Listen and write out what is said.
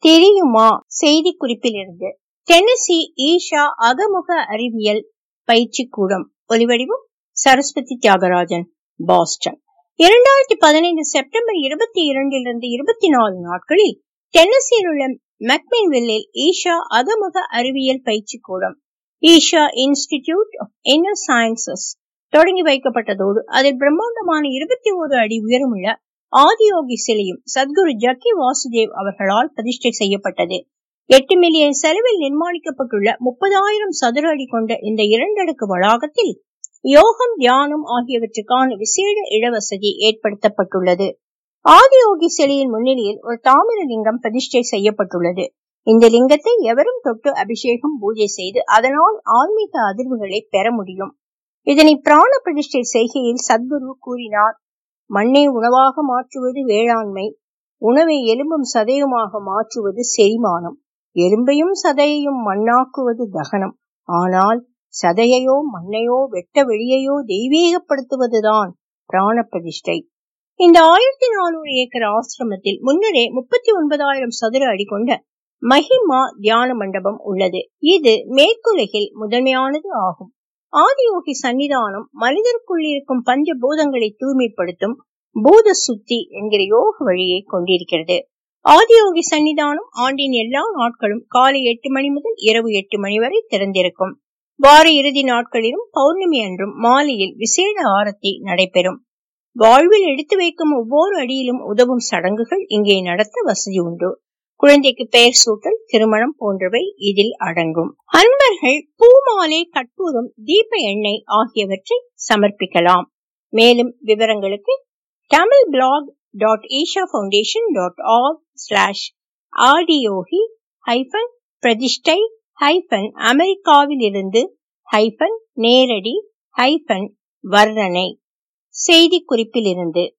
தெரியுமா செய்தி குறிப்பிலிருந்து டென்னசி ஈஷா அகமுக அறிவியல் பயிற்சி கூடம் ஒலிவடிவம் சரஸ்வதி தியாகராஜன் பாஸ்டன் இரண்டாயிரத்தி பதினைந்து செப்டம்பர் இருபத்தி இரண்டிலிருந்து இருபத்தி நாலு நாட்களில் டென்னசியில் உள்ள மெக்மின்வில்லில் ஈஷா அகமுக அறிவியல் பயிற்சி கூடம் Isha institute of inner sciences தொடங்கி வைக்கப்பட்டதோடு அதில் பிரம்மாண்டமான இருபத்தி ஒரு அடி உயரமுள்ள ஆதியோகி சிலையும் சத்குரு ஜக்கி வாசுதேவ் அவர்களால் பிரதிஷ்டை செய்யப்பட்டது எட்டு மில்லியன் செலவில் நிர்மாணிக்கப்பட்டுள்ள முப்பதாயிரம் சதுர அடி கொண்ட இந்த இரண்டடுக்கு வளாகத்தில் யோகம் தியானம் ஆகியவற்றுக்கான விசேட இடவசதி ஏற்படுத்தப்பட்டுள்ளது ஆதியோகி சிலையின் முன்னிலையில் ஒரு தாமிர லிங்கம் பிரதிஷ்டை செய்யப்பட்டுள்ளது இந்த லிங்கத்தை எவரும் தொட்டு அபிஷேகம் பூஜை செய்து அதனால் ஆன்மீக அதிர்வுகளை பெற முடியும் இதனை பிராண பிரதிஷ்டை செய்கையில் சத்குரு கூறினார் மண்ணை உணவாக மாற்றுவது வேளாண்மை உணவை எலும்பும் சதையுமாக மாற்றுவது செரிமானம் எலும்பையும் சதையையும் மண்ணாக்குவது தகனம் ஆனால் சதையையோ மண்ணையோ வெட்ட வெளியையோ தெய்வீகப்படுத்துவதுதான் பிராண பிரதிஷ்டை இந்த ஆயிரத்தி நானூறு ஏக்கர் ஆசிரமத்தில் முன்னரே முப்பத்தி ஒன்பதாயிரம் சதுர அடி கொண்ட மஹிமா தியான மண்டபம் உள்ளது இது மேற்குலகில் முதன்மையானது ஆகும் ஆதியோகி சன்னிதானம் மனிதருக்குள் இருக்கும் பஞ்ச பூதங்களை தூய்மைப்படுத்தும் பூத சுத்தி என்கிற யோக வழியை கொண்டிருக்கிறது ஆதியோகி சன்னிதானம் ஆண்டின் எல்லா நாட்களும் காலை எட்டு மணி முதல் இரவு எட்டு மணி வரை திறந்திருக்கும் வார இறுதி நாட்களிலும் பௌர்ணமி அன்றும் மாலையில் விசேட ஆரத்தி நடைபெறும் வாழ்வில் எடுத்து வைக்கும் ஒவ்வொரு அடியிலும் உதவும் சடங்குகள் இங்கே நடத்த வசதி உண்டு குழந்தைக்கு பெயர் சூட்டல் திருமணம் போன்றவை இதில் அடங்கும் அன்பர்கள் பூமாலை கற்பூரம் தீப எண்ணெய் ஆகியவற்றை சமர்ப்பிக்கலாம் மேலும் விவரங்களுக்கு Tamil blog dot Isha foundation dot org slash Adiyogi hyphen Pratishtha hyphen அமெரிக்காவில் இருந்து ஹைபன் நேரடி ஹைபன் வர்ணனை செய்தி குறிப்பிலிருந்து